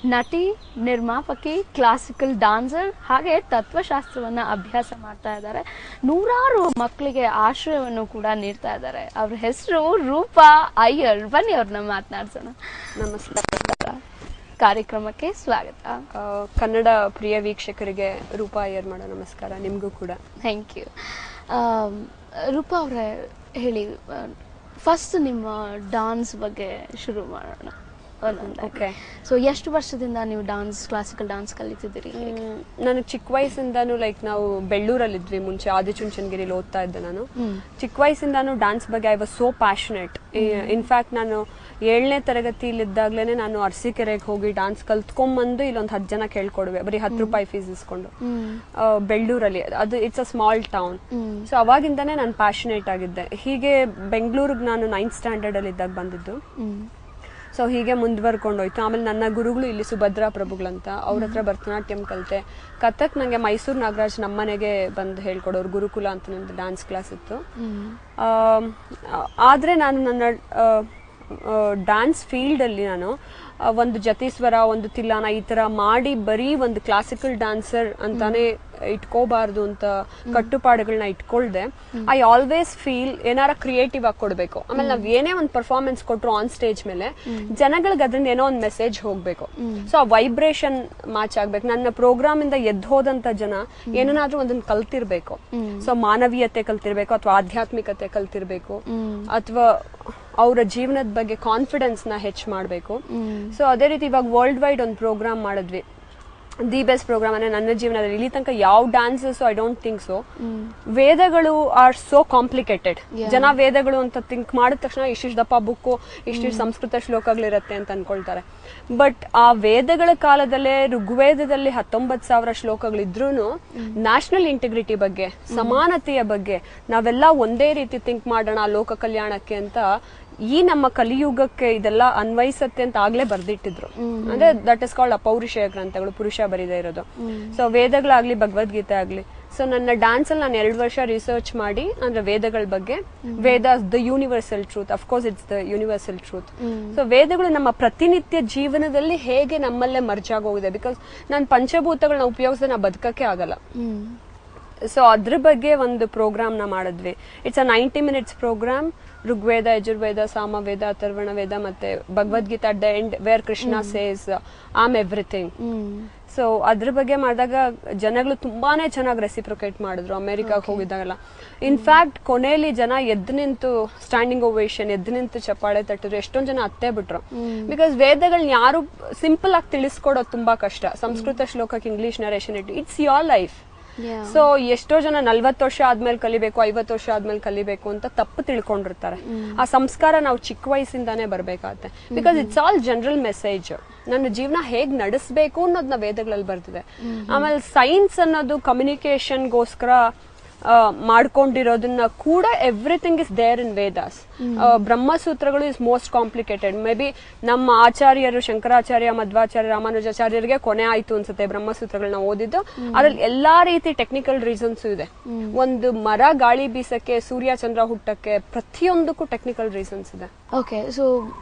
ನಟಿ ನಿರ್ಮಾಪಕಿ classical dancer ಹಾಗೆ ತತ್ವಶಾಸ್ತ್ರವನ್ನ ಅಭ್ಯಾಸ ಮಾಡ್ತಾ ಇದ್ದಾರೆ ನೂರಾರು ಮಕ್ಕಳಿಗೆ ಆಶ್ರಯವನ್ನು ಕೂಡ ನೀಡ್ತಾ ಇದ್ದಾರೆ ಅವ್ರ ಹೆಸರು ರೂಪಾ ಅಯ್ಯರ್ ಬನ್ನಿ ಅವ್ರನ್ನ ಮಾತನಾಡ್ಸೋಣ ನಮಸ್ಕಾರ ಕಾರ್ಯಕ್ರಮಕ್ಕೆ ಸ್ವಾಗತ ಆ, ಕನ್ನಡ ಪ್ರಿಯ ವೀಕ್ಷಕರಿಗೆ ರೂಪಾ ಅಯ್ಯರ್ ಮಾಡೋ ನಮಸ್ಕಾರ ನಿಮಗೂ ಕೂಡ ಥ್ಯಾಂಕ್ ಯು ರೂಪಾ ಅವರೇ ಹೇಳಿ ಫಸ್ಟ್ ನಿಮ್ಮ ಡಾನ್ಸ್ ಬಗ್ಗೆ ಶುರು ಮಾಡೋಣ Okay. ಸೊ ಎಷ್ಟು ವರ್ಷದಿಂದ ನೀವು ಡಾನ್ಸ್ ಕ್ಲಾಸಿಕಲ್ ಡಾನ್ಸ್ ಕಲಿತಿದ್ದೀರಿ ನನಗೆ ಚಿಕ್ಕ ವಯಸ್ಸಿಂದಾನು ಲೈಕ್ ನಾವು ಬೆಳ್ಳೂರಲ್ಲಿದ್ವಿ ಮುಂಚೆ ಆದಿಚುಂಚನಗಿರಿಲಿ ಓದ್ತಾ ಇದ್ದೆ ನಾನು ಹ್ಮ್. ಚಿಕ್ಕ ವಯಸ್ಸಿಂದಾನು ಡಾನ್ಸ್ ಬಗ್ಗೆ I was so passionate in fact ನಾನು ಏಳನೇ ತರಗತಿಲಿದ್ದಾಗ್ಲೇನೆ ನಾನು ಅರಸೀಕೆರೆಗೆ ಹೋಗಿ ಡಾನ್ಸ್ ಕಲ್ತ್ಕೊಂಬಂದು ಇಲ್ಲೊಂದು ಹತ್ತು ಜನ ಕೇಳ್ಕೊಡುವೆ ಬರೀ ಹತ್ತು ರೂಪಾಯಿ ಫೀಸ್ ಇಸ್ಕೊಂಡು ಹ್ಮ್. ಆ, ಬೆಳ್ಳೂರಲ್ಲಿ ಅದು it's a small town hmm. So ಅವಾಗಿಂದಾನೇ ನಾನು ಪ್ಯಾಷನೇಟ್ ಆಗಿದ್ದೆ ಹೀಗೆ ಬೆಂಗಳೂರಿಗೆ ನಾನು ನೈನ್ತ್ ಸ್ಟ್ಯಾಂಡರ್ಡ್ ಅಲ್ಲಿ ಇದ್ದಾಗ ಬಂದಿದ್ದು ಹ್ಮ್. ಸೊ ಹೀಗೆ ಮುಂದುವರ್ಕೊಂಡು ಹೋಯ್ತು ಆಮೇಲೆ ನನ್ನ ಗುರುಗಳು ಇಲ್ಲಿ ಸುಭದ್ರಾ ಪ್ರಭುಗಳಂತ ಅವ್ರ ಹತ್ರ ಭರತನಾಟ್ಯಂ ಕಲಿತೆ ಕಥಕ್ ನಂಗೆ ಮೈಸೂರು ನಾಗರಾಜ್ ನಮ್ಮನೆಗೆ ಬಂದು ಹೇಳ್ಕೊಡೋರು ಗುರುಕುಲ ಅಂತ ನಂದು ಡ್ಯಾನ್ಸ್ ಕ್ಲಾಸ್ ಇತ್ತು ಹ್ಮ್. ಆಮ್, ಆದ್ರೆ ನಾನು ನನ್ನ ಡ್ಯಾನ್ಸ್ ಫೀಲ್ಡ್ ಅಲ್ಲಿ ನಾನು ಆ, ಒಂದು ಜತೀಸ್ವರ ಒಂದು ತಿಲ್ಲಾನ ಈ ತರ ಮಾಡಿ ಬರೀ ಒಂದು ಕ್ಲಾಸಿಕಲ್ ಡ್ಯಾನ್ಸರ್ ಅಂತಾನೆ ಇಟ್ಕೋಬಾರ್ದು ಅಂತ ಕಟ್ಟುಪಾಡುಗಳನ್ನ ಇಟ್ಕೊಳ್ದೆ ಐ ಆಲ್ವೇಸ್ ಫೀಲ್ ಏನಾರ ಕ್ರಿಯೇಟಿವ್ ಆಗಿ ಕೊಡ್ಬೇಕು ಆಮೇಲೆ ನಾವ್ ಏನೇ ಒಂದು ಪರ್ಫಾರ್ಮೆನ್ಸ್ ಕೊಟ್ರು ಆನ್ ಸ್ಟೇಜ್ ಮೇಲೆ ಜನಗಳಿಗೆ ಅದರಿಂದ ಏನೋ ಒಂದು ಮೆಸೇಜ್ ಹೋಗ್ಬೇಕು ಸೊ ಆ ವೈಬ್ರೇಷನ್ ಮ್ಯಾಚ್ ಆಗ್ಬೇಕು ನನ್ನ ಪ್ರೋಗ್ರಾಮ್ ಇಂದ ಎದ್ದು ಹೋದಂತ ಜನ ಏನನ್ನಾದ್ರೂ ಒಂದನ್ನ ಕಲ್ತಿರ್ಬೇಕು ಸೊ ಮಾನವೀಯತೆ ಕಲ್ತಿರ್ಬೇಕು ಅಥವಾ ಆಧ್ಯಾತ್ಮಿಕತೆ ಕಲ್ತಿರ್ಬೇಕು ಅಥವಾ ಅವರ ಜೀವನದ ಬಗ್ಗೆ ಕಾನ್ಫಿಡೆನ್ಸ್ ನ ಹೆಚ್ಚು ಮಾಡಬೇಕು ಸೊ ಅದೇ ರೀತಿ ಇವಾಗ ವರ್ಲ್ಡ್ ವೈಡ್ ಒಂದು ಪ್ರೋಗ್ರಾಮ್ ಮಾಡಿದ್ವಿ ದಿ ಬೆಸ್ಟ್ ಪ್ರೋಗ್ರಾಮ್ ಅಂದ್ರೆ ನನ್ನ ಜೀವನದಲ್ಲಿ ಇಲ್ಲಿ ತನಕ ಯಾವ dances I don't think so ವೇದಗಳು ಆರ್ ಸೋ ಕಾಂಪ್ಲಿಕೇಟೆಡ್ Yeah. ಜನ ವೇದಗಳು ಅಂತ ಥಿಂಕ್ ಮಾಡಿದ ತಕ್ಷಣ ಇಷ್ಟಿಷ್ಟು ದಪ್ಪ ಬುಕ್ಕು ಇಷ್ಟಿಷ್ಟು ಸಂಸ್ಕೃತ ಶ್ಲೋಕಗಳಿರತ್ತೆ ಅಂತ ಅನ್ಕೊಳ್ತಾರೆ ಬಟ್ ಆ ವೇದಗಳ ಕಾಲದಲ್ಲೇ ಋಗ್ವೇದದಲ್ಲಿ ಹತ್ತೊಂಬತ್ ಸಾವಿರ ಶ್ಲೋಕಗಳಿದ್ರೂ ನ್ಯಾಷನಲ್ ಇಂಟಿಗ್ರಿಟಿ ಬಗ್ಗೆ ಸಮಾನತೆಯ ಬಗ್ಗೆ ನಾವೆಲ್ಲ ಒಂದೇ ರೀತಿ ಥಿಂಕ್ ಮಾಡೋಣ ಲೋಕ ಕಲ್ಯಾಣಕ್ಕೆ ಅಂತ ಈ ನಮ್ಮ ಕಲಿಯುಗಕ್ಕೆ ಇದೆಲ್ಲ ಅನ್ವಯಿಸತ್ತೆ ಅಂತ ಆಗ್ಲೇ ಬರ್ದಿಟ್ಟಿದ್ರು ಅಂದ್ರೆ ದಟ್ ಇಸ್ ಕಾಲ್ಡ್ ಅಪೌರುಷೇಯ ಗ್ರಂಥಗಳು ಪುರುಷ ಬರೀದೇ ಇರೋದು ಸೊ ವೇದಗಳಾಗ್ಲಿ ಭಗವದ್ಗೀತೆ ಆಗ್ಲಿ ಸೊ ನನ್ನ ಡ್ಯಾನ್ಸ್ ಅಲ್ಲಿ ನಾನು ಎರಡು ವರ್ಷ ರಿಸರ್ಚ್ ಮಾಡಿ ಅಂದ್ರೆ ವೇದಗಳ ಬಗ್ಗೆ Veda the universal truth of course it's the universal truth so ವೇದಗಳು ನಮ್ಮ ಪ್ರತಿನಿತ್ಯ ಜೀವನದಲ್ಲಿ ಹೇಗೆ ನಮ್ಮಲ್ಲೇ ಮರ್ಜ್ ಆಗೋಗಿದೆ ಬಿಕಾಸ್ ನಾನು ಪಂಚಭೂತಗಳನ್ನ ಉಪಯೋಗಿಸಿದ್ರೆ ನಾ ಬದುಕಕ್ಕೆ ಆಗಲ್ಲ ಹ್ಮ್. ಸೊ ಅದ್ರ ಬಗ್ಗೆ ಒಂದು ಪ್ರೋಗ್ರಾಮ್ ನ ಮಾಡಿದ್ವಿ it's a ninety minutes program Rigveda Yajurveda Samaveda Atharvana Veda ಮತ್ತೆ Bhagavadgita the end where Krishna says am everything hmm. So ಅದ್ರ ಬಗ್ಗೆ ಮಾಡಿದಾಗ ಜನಗಳು ತುಂಬಾನೇ ಚೆನ್ನಾಗಿ ರೆಸಿಪ್ರೊಕೇಟ್ ಮಾಡಿದ್ರು ಅಮೆರಿಕಾಗ್ ಹೋಗಿದ್ದಾಗೆಲ್ಲ ಇನ್ಫ್ಯಾಕ್ಟ್ ಕೊನೆಯಲ್ಲಿ ಜನ ಎದ್ದು ನಿಂತು ಸ್ಟ್ಯಾಂಡಿಂಗ್ ಓವೇಷನ್ ಎದ್ದು ನಿಂತು ಚಪ್ಪಾಳೆ ತಟ್ಟಿದ್ರು ಎಷ್ಟೊಂದ್ ಜನ ಅತ್ತೇ ಬಿಟ್ರು ಬಿಕಾಸ್ ವೇದಗಳನ್ನ ಯಾರು ಸಿಂಪಲ್ ಆಗಿ ತಿಳಿಸ್ಕೊಡೋದು ತುಂಬಾ ಕಷ್ಟ ಸಂಸ್ಕೃತ ಶ್ಲೋಕಕ್ಕೆ English narration it it's your life Yeah. So ಎಷ್ಟೋ ಜನ ನಲ್ವತ್ತು ವರ್ಷ ಆದ್ಮೇಲೆ ಕಲಿಬೇಕು ಐವತ್ತು ವರ್ಷ ಆದ್ಮೇಲೆ ಕಲಿಬೇಕು ಅಂತ ತಪ್ಪು ತಿಳ್ಕೊಂಡಿರ್ತಾರೆ ಆ ಸಂಸ್ಕಾರ ನಾವು ಚಿಕ್ಕ ವಯಸ್ಸಿಂದಾನೇ ಬರ್ಬೇಕಾಗತ್ತೆ because it's all general message ನನ್ನ ಜೀವನ ಹೇಗ್ ನಡೆಸಬೇಕು ಅನ್ನೋದನ್ನ ವೇದಗಳಲ್ಲಿ ಬರ್ತಿದೆ ಆಮೇಲೆ ಸೈನ್ಸ್ ಅನ್ನೋದು ಕಮ್ಯುನಿಕೇಶನ್ಗೋಸ್ಕರ ಮಾಡ್ಕೊಂಡಿರೋದನ್ನ ಕೂಡ everything is there in Vedas ಬ್ರಹ್ಮಸೂತ್ರಗಳು is most complicated may be ನಮ್ಮ ಆಚಾರ್ಯರು ಶಂಕರಾಚಾರ್ಯ ಮಧ್ವಾಚಾರ್ಯ ರಾಮಾನುಜಾಚಾರ್ಯರಿಗೆ ಕೊನೆ ಆಯ್ತು ಅನ್ಸುತ್ತೆ ಬ್ರಹ್ಮಸೂತ್ರಗಳನ್ನ ಓದಿದ್ದು ಅದ್ರಲ್ಲಿ ಎಲ್ಲಾ ರೀತಿ ಟೆಕ್ನಿಕಲ್ ರೀಸನ್ಸ್ ಇದೆ ಒಂದು ಮರ ಗಾಳಿ ಬೀಸಕ್ಕೆ ಸೂರ್ಯ ಚಂದ್ರ ಹುಟ್ಟಕ್ಕೆ ಪ್ರತಿಯೊಂದಕ್ಕೂ ಟೆಕ್ನಿಕಲ್ ರೀಸನ್ಸ್ ಇದೆ ಓಕೆ ಸೊ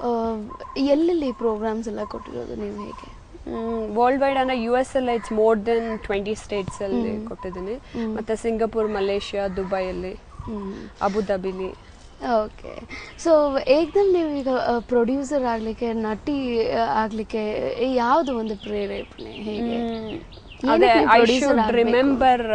ಎಲ್ಲೆಲ್ಲಿ ಪ್ರೋಗ್ರಾಮ್ಸ್ ಎಲ್ಲ ಕೊಟ್ಟಿರೋದು ನೀವು ಹೇಗೆ ವರ್ಲ್ಡ್ ವೈಡ್ ಅಂದ್ರೆ ಯು ಎಸ್ ಅಲ್ಲಿ it's more than twenty states ಅಲ್ಲಿ ಕೊಟ್ಟಿದ್ದೀನಿ ಮತ್ತೆ ಸಿಂಗಾಪುರ್ ಮಲೇಷಿಯಾ ದುಬೈಯಲ್ಲಿ ಅಬುದಾಬಿಲಿ ಓಕೆ ಸೊ ಏಕ್ದಮ್ ನೀವು ಈಗ ಪ್ರೊಡ್ಯೂಸರ್ ಆಗ್ಲಿಕ್ಕೆ ನಟಿ ಆ, ಆಗ್ಲಿಕ್ಕೆ ಯಾವ್ದು ಒಂದು ಪ್ರೇರೇಪಣೆ ಹೇಗೆ ಅದೇ ಏನಕ್ಕೆ ಐ producer ಶುಡ್ ಆಗ್ಬೇಕು? ರಿಮೆಂಬರ್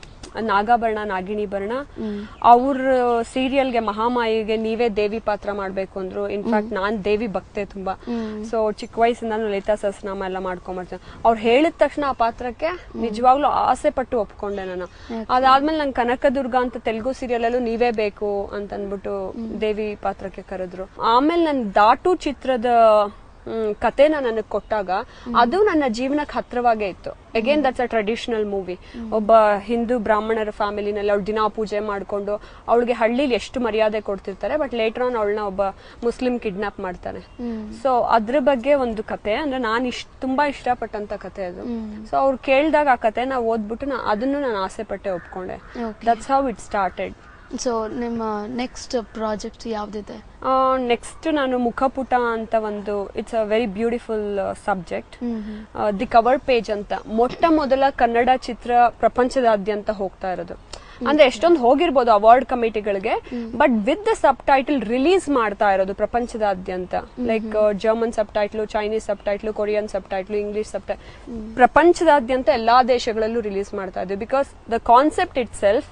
ನಾಗಾಭರಣ ನಾಗಿಣಿ ಭರಣ ಅವ್ರ ಸೀರಿಯಲ್ಗೆ ಮಹಾಮಾಯಿಗೆ ನೀವೇ ದೇವಿ ಪಾತ್ರ ಮಾಡ್ಬೇಕು ಅಂದ್ರು ಇನ್ಫ್ಯಾಕ್ಟ್ ನಾನ್ ದೇವಿ ಭಕ್ತೆ ತುಂಬಾ ಸೊ ಚಿಕ್ಕ ವಯಸ್ಸಿಂದ ಲಲಿತಾ ಸಹಸ್ರನಾಮ ಎಲ್ಲ ಮಾಡ್ಕೊಂಬರ್ತೇನೆ ಅವ್ರು ಹೇಳಿದ ತಕ್ಷಣ ಆ ಪಾತ್ರಕ್ಕೆ ನಿಜವಾಗ್ಲೂ ಆಸೆ ಪಟ್ಟು ಒಪ್ಕೊಂಡೆ ನಾನು ಅದಾದ್ಮೇಲೆ ನಂಗೆ ಕನಕದುರ್ಗ ಅಂತ ತೆಲುಗು ಸೀರಿಯಲ್ ಅಲ್ಲೂ ನೀವೇ ಬೇಕು ಅಂತ ಅನ್ಬಿಟ್ಟು ದೇವಿ ಪಾತ್ರಕ್ಕೆ ಕರೆದ್ರು ಆಮೇಲೆ ನನ್ ದಾಟು ಚಿತ್ರದ ಹ್ಮ್, ಕತೆನ ನನಗೆ ಕೊಟ್ಟಾಗ ಅದು ನನ್ನ ಜೀವನಕ್ಕೆ ಹತ್ರವಾಗೇ ಇತ್ತು again that's a traditional movie ಒಬ್ಬ ಹಿಂದೂ ಬ್ರಾಹ್ಮಣರ ಫ್ಯಾಮಿಲಿನಲ್ಲಿ ಅವಳು ದಿನಾ ಪೂಜೆ ಮಾಡ್ಕೊಂಡು ಅವಳಿಗೆ ಹಳ್ಳಿಲಿ ಎಷ್ಟು ಮರ್ಯಾದೆ ಕೊಡ್ತಿರ್ತಾರೆ ಬಟ್ ಲೇಟರ್ ಆನ್ ಅವಳನ್ನ ಒಬ್ಬ ಮುಸ್ಲಿಂ ಕಿಡ್ನಾಪ್ ಮಾಡ್ತಾನೆ ಸೊ ಅದ್ರ ಬಗ್ಗೆ ಒಂದು ಕತೆ ಅಂದ್ರೆ ನಾನು ಇಷ್ಟ ತುಂಬಾ ಇಷ್ಟಪಟ್ಟಂತ ಕತೆ ಅದು ಸೊ ಅವ್ರು ಕೇಳಿದಾಗ ಆ ಕತೆನ ಓದ್ಬಿಟ್ಟು ನಾ ಅದನ್ನು ನಾನು ಆಸೆ ಪಟ್ಟೆ ಒಪ್ಕೊಂಡೆ that's how it started so ನಿಮ್ಮ ನೆಕ್ಸ್ಟ್ ಪ್ರಾಜೆಕ್ಟ್ ಯಾವ್ದಿದೆ ನೆಕ್ಸ್ಟ್ ನಾನು ಮುಖಪುಟ ಅಂತ ಒಂದು it's a very beautiful subject the cover page ಅಂತ ಮೊಟ್ಟ ಮೊದಲ ಕನ್ನಡ ಚಿತ್ರ ಪ್ರಪಂಚದಾದ್ಯಂತ ಹೋಗ್ತಾ ಇರೋದು ಅಂದ್ರೆ ಎಷ್ಟೊಂದು ಹೋಗಿರ್ಬೋದು ಅವಾರ್ಡ್ ಕಮಿಟಿಗಳಿಗೆ but with the subtitle release ಮಾಡ್ತಾ ಇರೋದು ಪ್ರಪಂಚದಾದ್ಯಂತ like German subtitle Chinese subtitle Korean subtitle English sub ಪ್ರಪಂಚದಾದ್ಯಂತ ಎಲ್ಲಾ ದೇಶಗಳಲ್ಲೂ ರಿಲೀಸ್ ಮಾಡ್ತಾ ಇದ್ವಿ because the concept itself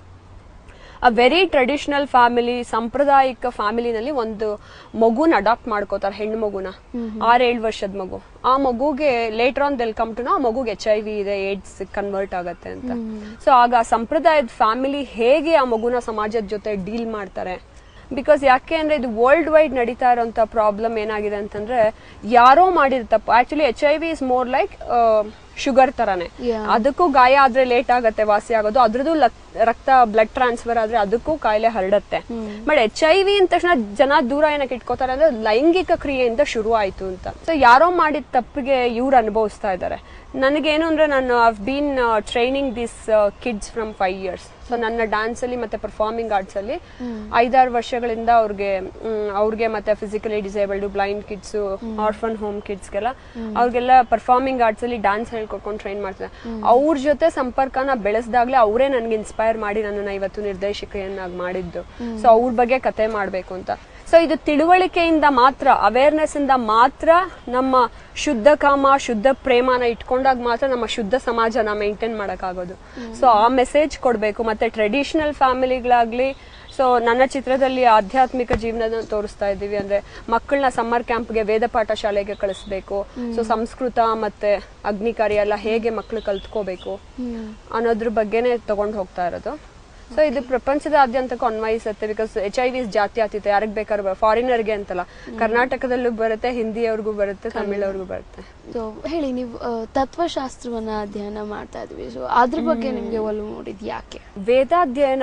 a very traditional family ಸಾಂಪ್ರದಾಯಿಕ ಫ್ಯಾಮಿಲಿನಲ್ಲಿ ಒಂದು ಮಗುನ ಅಡಾಪ್ಟ್ ಮಾಡ್ಕೋತಾರೆ ಹೆಣ್ಣು ಮಗುನ ಆರೇಳು ವರ್ಷದ ಮಗು ಆ ಮಗುಗೆ later on they'll come to ಆ ಮಗುಗೆ ಎಚ್ ಐ ವಿ ಇದೆ ಏಡ್ಸ್ ಕನ್ವರ್ಟ್ ಆಗತ್ತೆ ಅಂತ ಸೊ ಆಗ ಆ ಸಂಪ್ರದಾಯದ ಫ್ಯಾಮಿಲಿ ಹೇಗೆ ಆ ಮಗುನ ಸಮಾಜದ ಜೊತೆ ಡೀಲ್ ಮಾಡ್ತಾರೆ ಬಿಕಾಸ್ ಯಾಕೆ ಅಂದ್ರೆ ಇದು ವರ್ಲ್ಡ್ ವೈಡ್ ನಡೀತಾ ಇರೋಂತ ಪ್ರಾಬ್ಲಮ್ ಏನಾಗಿದೆ ಅಂತಂದ್ರೆ ಯಾರೋ ಮಾಡಿದ ತಪ್ಪು actually H I V is more like sugar ತರಾನೇ Yeah. ಅದಕ್ಕೂ ಗಾಯ ಆದ್ರೆ ಲೇಟ್ ಆಗತ್ತೆ ವಾಸಿ ಆಗೋದು ಅದ್ರದ್ದು ಲಕ್- ರಕ್ತ ಬ್ಲಡ್ ಟ್ರಾನ್ಸ್ಫರ್ ಆದ್ರೆ ಅದಕ್ಕೂ ಕಾಯಿಲೆ ಹರಡತ್ತೆ ಬಟ್ ಎಚ್ ಐ ವಿ ಅಂದ ತಕ್ಷಣ ಜನ ದೂರ ಏನಕ್ಕೆ ಇಟ್ಕೋತಾರೆ ಅಂದ್ರೆ ಲೈಂಗಿಕ ಕ್ರಿಯೆಯಿಂದ ಶುರು ಆಯ್ತು ಅಂತ ಸೊ ಯಾರೋ ಮಾಡಿದ ತಪ್ಪಿಗೆ ಇವ್ರು ಅನುಭವಿಸ್ತಾ ಇದ್ದಾರೆ ನನಗೇನು ಅಂದ್ರೆ ನಾನು I've been training this kids from five years so ನನ್ನ ಡ್ಯಾನ್ಸ್ ಅಲ್ಲಿ ಮತ್ತೆ ಪರ್ಫಾರ್ಮಿಂಗ್ ಆರ್ಟ್ಸ್ ಅಲ್ಲಿ ಐದಾರು ವರ್ಷಗಳಿಂದ ಅವ್ರಿಗೆ ಮ್, ಅವ್ರಿಗೆ ಮತ್ತೆ physically disabled blind kids orphan home ಕಿಡ್ಸ್ಗೆಲ್ಲ ಅವ್ರಿಗೆಲ್ಲ ಪರ್ಫಾರ್ಮಿಂಗ್ ಆರ್ಟ್ಸ್ ಅಲ್ಲಿ ಡ್ಯಾನ್ಸ್ ಹೇಳ್ಕೊಕೊಂಡು ಟ್ರೈನ್ ಮಾಡ್ತಾರೆ ಅವ್ರ ಜೊತೆ ಸಂಪರ್ಕನ ಬೆಳೆಸ್ದಾಗ್ಲೇ ಅವರೇ ನನ್ಗೆ ಇನ್ಸ್ಪೈರ್ ಮಾಡಿ ನನ್ನನ್ನ ಇವತ್ತು ನಿರ್ದೇಶಕಿಯನ್ನಾಗಿ ಮಾಡಿದ್ದು ಸೊ ಅವ್ರ ಬಗ್ಗೆ ಕತೆ ಮಾಡ್ಬೇಕು ಅಂತ ಸೊ ಇದು ತಿಳುವಳಿಕೆಯಿಂದ ಮಾತ್ರ ಅವೇರ್ನೆಸ್ ಇಂದ ಮಾತ್ರ ನಮ್ಮ ಶುದ್ಧ ಕಾಮ ಶುದ್ಧ ಪ್ರೇಮನ ಇಟ್ಕೊಂಡಾಗ ಮಾತ್ರ ನಮ್ಮ ಶುದ್ಧ ಸಮಾಜನ ಮೇಂಟೈನ್ ಮಾಡಕ್ಕಾಗೋದು ಸೊ ಆ ಮೆಸೇಜ್ ಕೊಡ್ಬೇಕು ಮತ್ತೆ ಟ್ರೆಡಿಷನಲ್ ಫ್ಯಾಮಿಲಿಗಳಾಗ್ಲಿ ಸೊ ನನ್ನ ಚಿತ್ರದಲ್ಲಿ ಆಧ್ಯಾತ್ಮಿಕ ಜೀವನ ತೋರಿಸ್ತಾ ಇದ್ದೀವಿ ಅಂದ್ರೆ ಮಕ್ಕಳನ್ನ ಸಮ್ಮರ್ ಕ್ಯಾಂಪ್ಗೆ ವೇದ ಪಾಠ ಶಾಲೆಗೆ ಕಳಿಸ್ಬೇಕು ಸೊ ಸಂಸ್ಕೃತ ಮತ್ತೆ ಅಗ್ನಿಕಾರ್ಯ ಎಲ್ಲ ಹೇಗೆ ಮಕ್ಕಳು ಕಲ್ತ್ಕೋಬೇಕು ಅನ್ನೋದ್ರ ಬಗ್ಗೆನೇ ತಗೊಂಡು ಹೋಗ್ತಾ ಇರೋದು ಸೊ ಇದು ಪ್ರಪಂಚದಾದ್ಯಂತಕ್ಕೂ ಅನ್ವಯಿಸುತ್ತೆ ಬಿಕಾಸ್ ಎಚ್ ಐ ವಿ ಜಾತ್ಯತೀತ ಯಾರಿಗೆ ಬೇಕಾದ್ರೂ ಫಾರಿನರ್ಗೆ ಅಂತಲ್ಲ ಕರ್ನಾಟಕದಲ್ಲೂ ಬರುತ್ತೆ ಹಿಂದಿಯವ್ರಿಗೂ ಬರುತ್ತೆ ತಮಿಳವ್ರಿಗೂ ಬರುತ್ತೆ ಸೊ ಹೇಳಿ ನೀವು ಆ, ತತ್ವಶಾಸ್ತ್ರವನ್ನ ಅಧ್ಯಯನ ಮಾಡ್ತಾ ಇದ್ವಿ ಸೊ ಅದ್ರ ಬಗ್ಗೆ ನಿಮ್ಗೆ ಒಲವು ಮೂಡಿದ್ ಯಾಕೆ ವೇದಾಧ್ಯಯನ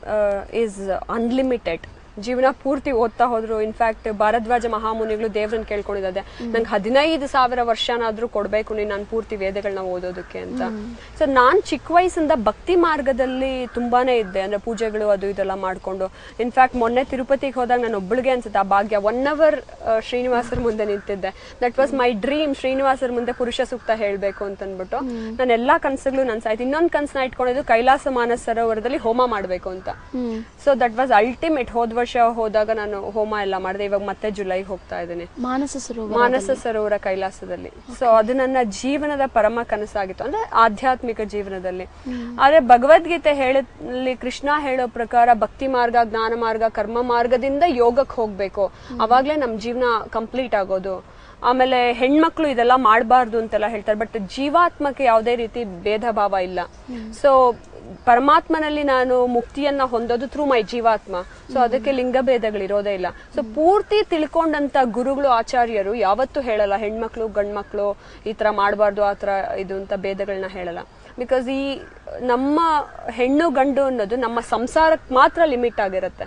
ಇಸ್ ಅನ್ಲಿಮಿಟೆಡ್ ಜೀವನ ಪೂರ್ತಿ ಓದ್ತಾ ಹೋದ್ರು ಇನ್ಫ್ಯಾಕ್ಟ್ ಭಾರದ್ವಾಜ ಮಹಾಮುನಿಗಳು ದೇವ್ರನ್ನ ಕೇಳ್ಕೊಂಡಿದ್ದಾರೆ ನಂಗೆ ಹದಿನೈದು ಸಾವಿರ ವರ್ಷನಾದ್ರೂ ಕೊಡ್ಬೇಕು ನೀನು ನಾನು ಪೂರ್ತಿ ವೇದಗಳನ್ನ ಓದೋದಕ್ಕೆ ಅಂತ ಸೊ ನಾನ್ ಚಿಕ್ಕ ವಯಸ್ಸಿಂದ ಭಕ್ತಿ ಮಾರ್ಗದಲ್ಲಿ ತುಂಬಾನೇ ಇದ್ದೆ ಅಂದ್ರೆ ಪೂಜೆಗಳು ಅದು ಇದೆಲ್ಲ ಮಾಡ್ಕೊಂಡು ಇನ್ಫ್ಯಾಕ್ಟ್ ಮೊನ್ನೆ ತಿರುಪತಿಗೆ ಹೋದಾಗ ನಾನು ಒಬ್ಬಳಿಗೆ ಅನ್ಸುತ್ತೆ ಆ ಭಾಗ್ಯ ಒನ್ ಅವರ್ ಶ್ರೀನಿವಾಸರ ಮುಂದೆ ನಿಂತಿದ್ದೆ ದಟ್ ವಾಸ್ ಮೈ ಡ್ರೀಮ್ ಶ್ರೀನಿವಾಸರ ಮುಂದೆ ಪುರುಷ ಸೂಕ್ತ ಹೇಳ್ಬೇಕು ಅಂತ ಅಂದ್ಬಿಟ್ಟು ನನ್ನ ಎಲ್ಲಾ ಕನ್ಸುಗಳು ನನ್ ಸಾಯ್ತು ಇನ್ನೊಂದ್ ಕನ್ಸನ್ನ ಇಟ್ಕೊಂಡಿದ್ದು ಕೈಲಾಸ ಮಾನಸ ಸರೋವರದಲ್ಲಿ ಹೋಮ ಮಾಡ್ಬೇಕು ಅಂತ ಸೊ ದಟ್ ವಾಸ್ ಅಲ್ಟಿಮೇಟ್ ಹೋದ್ ವರ್ಷ ಹೋದಾಗ ನಾನು ಹೋಮ ಎಲ್ಲ ಮಾಡಿದೆ ಇವಾಗ ಮತ್ತೆ ಜುಲೈಗೆ ಹೋಗ್ತಾ ಇದ್ದೀನಿ ಮಾನಸ ಸರೋವರ ಮಾನಸ ಸರೋವರ ಕೈಲಾಸದಲ್ಲಿ ಸೊ ಅದು ನನ್ನ ಜೀವನದ ಪರಮ ಕನಸಾಗಿತ್ತು ಅಂದ್ರೆ ಆಧ್ಯಾತ್ಮಿಕ ಜೀವನದಲ್ಲಿ ಆದ್ರೆ ಭಗವದ್ಗೀತೆ ಹೇಳಲಿ ಕೃಷ್ಣ ಹೇಳೋ ಪ್ರಕಾರ ಭಕ್ತಿ ಮಾರ್ಗ ಜ್ಞಾನ ಮಾರ್ಗ ಕರ್ಮ ಮಾರ್ಗದಿಂದ ಯೋಗಕ್ಕೆ ಹೋಗ್ಬೇಕು ಅವಾಗ್ಲೇ ನಮ್ ಜೀವನ ಕಂಪ್ಲೀಟ್ ಆಗೋದು ಆಮೇಲೆ ಹೆಣ್ಮಕ್ಳು ಇದೆಲ್ಲ ಮಾಡಬಾರ್ದು ಅಂತೆಲ್ಲ ಹೇಳ್ತಾರೆ ಬಟ್ ಜೀವಾತ್ಮಕ್ಕೆ ಯಾವುದೇ ರೀತಿ ಭೇದ ಭಾವ ಇಲ್ಲ ಸೊ ಪರಮಾತ್ಮನಲ್ಲಿ ನಾನು ಮುಕ್ತಿಯನ್ನ ಹೊಂದೋದು ಥ್ರೂ ಮೈ ಜೀವಾತ್ಮ ಸೊ ಅದಕ್ಕೆ ಲಿಂಗಭೇದಗಳಿರೋದೇ ಇಲ್ಲ ಸೊ ಪೂರ್ತಿ ತಿಳ್ಕೊಂಡಂತ ಗುರುಗಳು ಆಚಾರ್ಯರು ಯಾವತ್ತೂ ಹೇಳಲ್ಲ ಹೆಣ್ಮಕ್ಳು ಗಂಡ್ಮಕ್ಳು ಈ ತರ ಮಾಡಬಾರ್ದು ಆ ತರ ಇದು ಅಂತ ಭೇದಗಳನ್ನ ಹೇಳಲ್ಲ ಬಿಕಾಸ್ ಈ ನಮ್ಮ ಹೆಣ್ಣು ಗಂಡು ಅನ್ನೋದು ನಮ್ಮ ಸಂಸಾರಕ್ಕೆ ಮಾತ್ರ ಲಿಮಿಟ್ ಆಗಿರುತ್ತೆ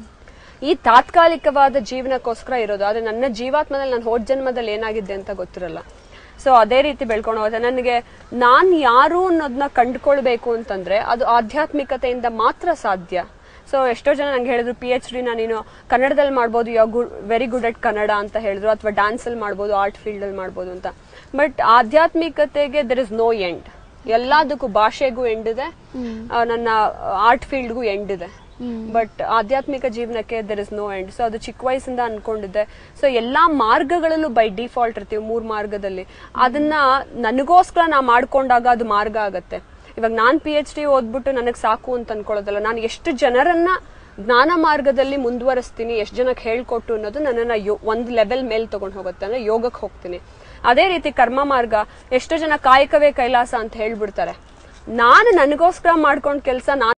ಈ ತಾತ್ಕಾಲಿಕವಾದ ಜೀವನಕ್ಕೋಸ್ಕರ ಇರೋದು ಆದ್ರೆ ನನ್ನ ಜೀವಾತ್ಮದಲ್ಲಿ ನಾನು ಹೋದ ಜನ್ಮದಲ್ಲಿ ಏನಾಗಿದ್ದೆ ಅಂತ ಗೊತ್ತಿರಲ್ಲ ಸೊ ಅದೇ ರೀತಿ ಬೆಳ್ಕೊಂಡು ಹೋಗುತ್ತೆ ನನಗೆ ನಾನ್ ಯಾರು ಅನ್ನೋದನ್ನ ಕಂಡುಕೊಳ್ಬೇಕು ಅಂತಂದ್ರೆ ಅದು ಆಧ್ಯಾತ್ಮಿಕತೆಯಿಂದ ಮಾತ್ರ ಸಾಧ್ಯ ಸೊ ಎಷ್ಟೋ ಜನ ನಂಗೆ ಹೇಳಿದ್ರು ಪಿ ಎಚ್ ಡಿ ನೀನು ಕನ್ನಡದಲ್ಲಿ ಮಾಡ್ಬೋದು you good very good at Kannada ಅಂತ ಹೇಳಿದ್ರು ಅಥವಾ ಡ್ಯಾನ್ಸ್ ಅಲ್ಲಿ ಮಾಡ್ಬೋದು ಆರ್ಟ್ ಫೀಲ್ಡ್ ಅಲ್ಲಿ ಮಾಡ್ಬೋದು ಅಂತ ಬಟ್ ಆಧ್ಯಾತ್ಮಿಕತೆಗೆ ದರ್ ಇಸ್ ನೋ ಎಂಡ್ ಎಲ್ಲದಕ್ಕೂ ಭಾಷೆಗೂ ಎಂಡ್ ಇದೆ ಆ, ನನ್ನ ಆರ್ಟ್ ಫೀಲ್ಡ್ಗೂ ಎಂಡ್ ಇದೆ ಬಟ್ ಆಧ್ಯಾತ್ಮಿಕ ಜೀವನಕ್ಕೆ there is no end so ಅದು ಚಿಕ್ಕ ವಯಸ್ಸಿಂದ ಅನ್ಕೊಂಡಿದ್ದೆ ಸೊ ಎಲ್ಲಾ ಮಾರ್ಗಗಳಲ್ಲೂ ಬೈ ಡಿಫಾಲ್ಟ್ ಇರ್ತೀವಿ ಮೂರ್ ಮಾರ್ಗದಲ್ಲಿ ಅದನ್ನ ನನಗೋಸ್ಕರ ನಾ ಮಾಡ್ಕೊಂಡಾಗ ಅದು ಮಾರ್ಗ ಆಗತ್ತೆ ಇವಾಗ ನಾನ್ ಪಿ ಎಚ್ ಡಿ ಓದ್ಬಿಟ್ಟು ನನಗ್ ಸಾಕು ಅಂತ ಅನ್ಕೊಳ್ಳೋದಲ್ಲ ನಾನು ಎಷ್ಟು ಜನರನ್ನ ಜ್ಞಾನ ಮಾರ್ಗದಲ್ಲಿ ಮುಂದುವರಿಸ್ತೀನಿ ಎಷ್ಟು ಜನಕ್ಕೆ ಹೇಳ್ಕೊಟ್ಟು ಅನ್ನೋದು ನನ್ನನ್ನ ಯೋ- ಒಂದ್ ಲೆವೆಲ್ ಮೇಲೆ ತಗೊಂಡ್ ಹೋಗುತ್ತೆ ಅಂದ್ರೆ ಯೋಗಕ್ಕೆ ಹೋಗ್ತೀನಿ ಅದೇ ರೀತಿ ಕರ್ಮ ಮಾರ್ಗ ಎಷ್ಟೋ ಜನ ಕಾಯಕವೇ ಕೈಲಾಸ ಅಂತ ಹೇಳ್ಬಿಡ್ತಾರೆ ನಾನು ನನಗೋಸ್ಕರ ಮಾಡ್ಕೊಂಡ್ ಕೆಲಸ ನಾನು